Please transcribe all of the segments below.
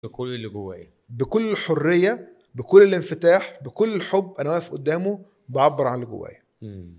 كل اللي جوايا بكل حريه بكل الانفتاح بكل الحب انا واقف قدامه بعبر عن اللي جوايا مم.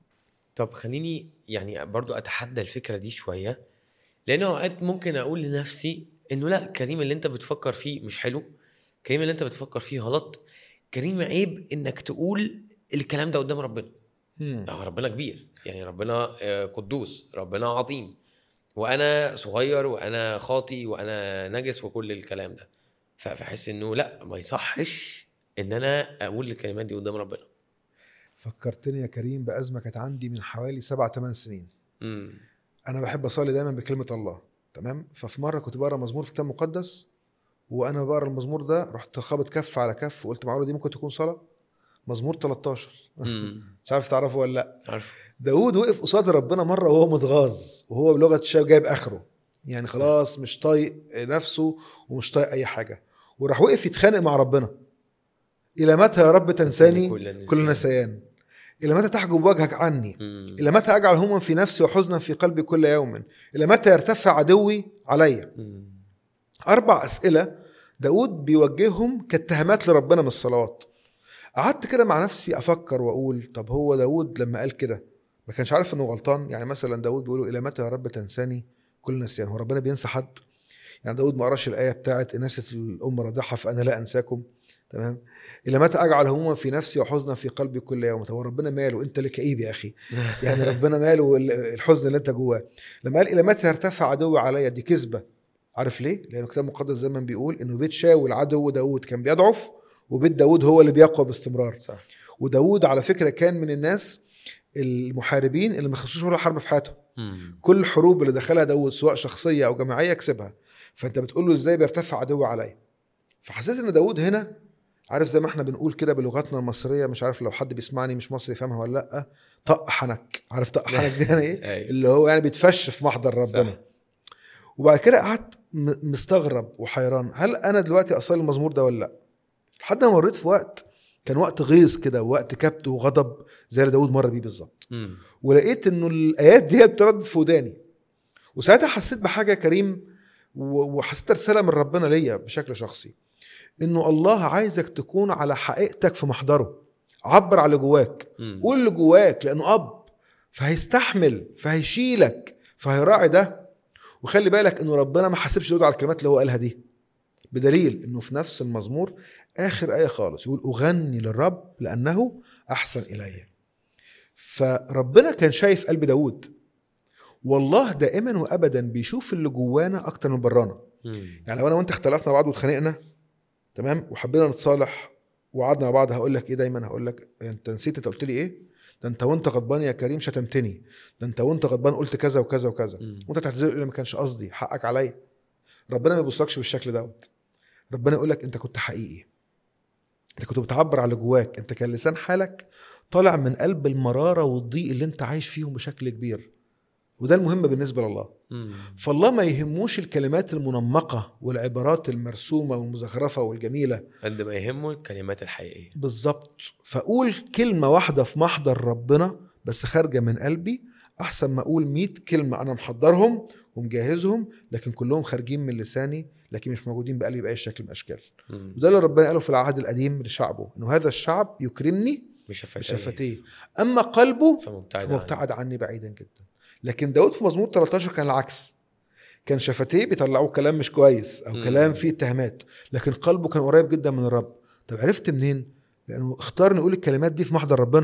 طب خليني يعني برضو اتحدى الفكره دي شويه لان اوقات ممكن اقول لنفسي انه لا كريم اللي انت بتفكر فيه مش حلو كريم اللي انت بتفكر فيه غلط كريم عيب انك تقول الكلام ده قدام ربنا مم. آه، ربنا كبير يعني ربنا آه، قدوس ربنا عظيم وانا صغير وانا خاطي وانا نجس وكل الكلام ده ف- فاحس انه لا ما يصحش ان انا اقول الكلمات دي قدام ربنا فكرتني يا كريم بازمه كانت عندي من حوالي سبع ثمان سنين امم انا بحب اصلي دايما بكلمه الله تمام ففي مره كنت بقرا مزمور في كتاب مقدس وانا بقرا المزمور ده رحت خابط كف على كف وقلت معقوله دي ممكن تكون صلاه مزمور 13 امم مش عارف تعرفه ولا لا عارف داود وقف قصاد ربنا مره وهو متغاظ وهو بلغه الشاب جايب اخره يعني خلاص مش طايق نفسه ومش طايق اي حاجه وراح وقف يتخانق مع ربنا الى متى يا رب تنساني كل النسيان. كل نسيان الى متى تحجب وجهك عني مم. الى متى اجعل هما في نفسي وحزنا في قلبي كل يوم الى متى يرتفع عدوي علي مم. اربع اسئله داود بيوجههم كاتهامات لربنا من الصلوات قعدت كده مع نفسي افكر واقول طب هو داود لما قال كده ما كانش عارف انه غلطان يعني مثلا داود بيقول الى متى يا رب تنساني كل نسيان هو ربنا بينسى حد يعني داود ما قراش الايه بتاعت اناسه الام رضعها فانا لا انساكم تمام الى متى اجعل هموما في نفسي وحزنا في قلبي كل يوم طب هو ربنا ماله انت اللي كئيب يا اخي يعني ربنا ماله ال- الحزن اللي انت جواه لما قال الى متى يرتفع عدوي عليا دي كذبه عارف ليه لان الكتاب المقدس زي ما بيقول انه بيت شاول عدو داود كان بيضعف وبيت داود هو اللي بيقوى باستمرار صح وداود على فكره كان من الناس المحاربين اللي ما خسروش ولا حرب في حياتهم مم. كل الحروب اللي دخلها داود سواء شخصيه او جماعيه كسبها فانت بتقول له ازاي بيرتفع عدو عليا فحسيت ان داود هنا عارف زي ما احنا بنقول كده بلغتنا المصريه مش عارف لو حد بيسمعني مش مصري يفهمها ولا لا طق حنك عارف طق حنك دي يعني ايه أيوة. اللي هو يعني بيتفش في محضر ربنا صح. وبعد كده قعدت م- مستغرب وحيران هل انا دلوقتي اصلي المزمور ده ولا لا لحد ما مريت في وقت كان وقت غيظ كده وقت كبت وغضب زي اللي داود مر بيه بالظبط مم. ولقيت انه الايات دي بتردد في وداني وساعتها حسيت بحاجه يا كريم و- وحسيت رساله من ربنا ليا بشكل شخصي انه الله عايزك تكون على حقيقتك في محضره عبر على اللي جواك مم. قول اللي جواك لانه اب فهيستحمل فهيشيلك فهيراعي ده وخلي بالك انه ربنا ما حاسبش داود على الكلمات اللي هو قالها دي بدليل انه في نفس المزمور اخر ايه خالص يقول اغني للرب لانه احسن الي فربنا كان شايف قلب داود والله دائما وابدا بيشوف اللي جوانا اكتر من برانا مم. يعني لو انا وانت اختلفنا مع بعض واتخانقنا تمام وحبينا نتصالح وقعدنا مع بعض هقول لك ايه دايما هقول لك انت نسيت انت قلت لي ايه ده انت وانت غضبان يا كريم شتمتني ده انت وانت غضبان قلت كذا وكذا وكذا مم. وانت تعتذر تقول لي ما كانش قصدي حقك عليا ربنا ما يبصلكش بالشكل دوت ربنا يقول لك انت كنت حقيقي انت كنت بتعبر على اللي جواك انت كان لسان حالك طالع من قلب المراره والضيق اللي انت عايش فيهم بشكل كبير وده المهم بالنسبه لله مم. فالله ما يهموش الكلمات المنمقه والعبارات المرسومه والمزخرفه والجميله قد ما يهمه الكلمات الحقيقيه بالظبط فاقول كلمه واحده في محضر ربنا بس خارجه من قلبي احسن ما اقول 100 كلمه انا محضرهم ومجهزهم لكن كلهم خارجين من لساني لكن مش موجودين بقلبي باي شكل من الاشكال مم. وده اللي ربنا قاله في العهد القديم لشعبه انه هذا الشعب يكرمني بشفتيه بشفتيه اما قلبه فمبتعد عني. فمبتعد عني بعيدا جدا لكن داود في مزمور 13 كان العكس كان شفتيه بيطلعوا كلام مش كويس او مم. كلام فيه اتهامات لكن قلبه كان قريب جدا من الرب طب عرفت منين لانه اختار نقول الكلمات دي في محضر ربنا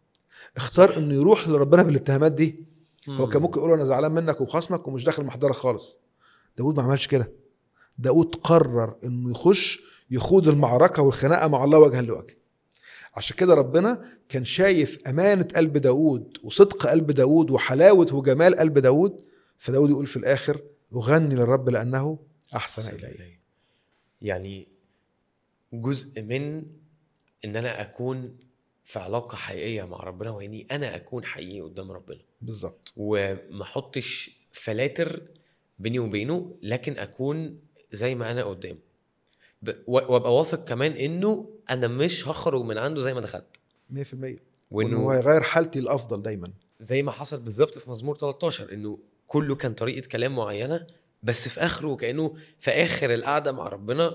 اختار انه يروح لربنا بالاتهامات دي هو كان ممكن يقول له انا زعلان منك وخصمك ومش داخل محضرك خالص داود ما عملش كده داود قرر انه يخش يخوض المعركه والخناقه مع الله وجها لوجه عشان كده ربنا كان شايف امانه قلب داود وصدق قلب داود وحلاوه وجمال قلب داود فداود يقول في الاخر اغني للرب لانه احسن الي يعني جزء من ان انا اكون في علاقه حقيقيه مع ربنا واني انا اكون حقيقي قدام ربنا بالظبط وما احطش فلاتر بيني وبينه لكن اكون زي ما انا قدامه ب- و- وابقى واثق كمان انه انا مش هخرج من عنده زي ما دخلت 100% وانه وانه هيغير حالتي الافضل دايما زي ما حصل بالظبط في مزمور 13 انه كله كان طريقه كلام معينه بس في اخره كانه في اخر القعده مع ربنا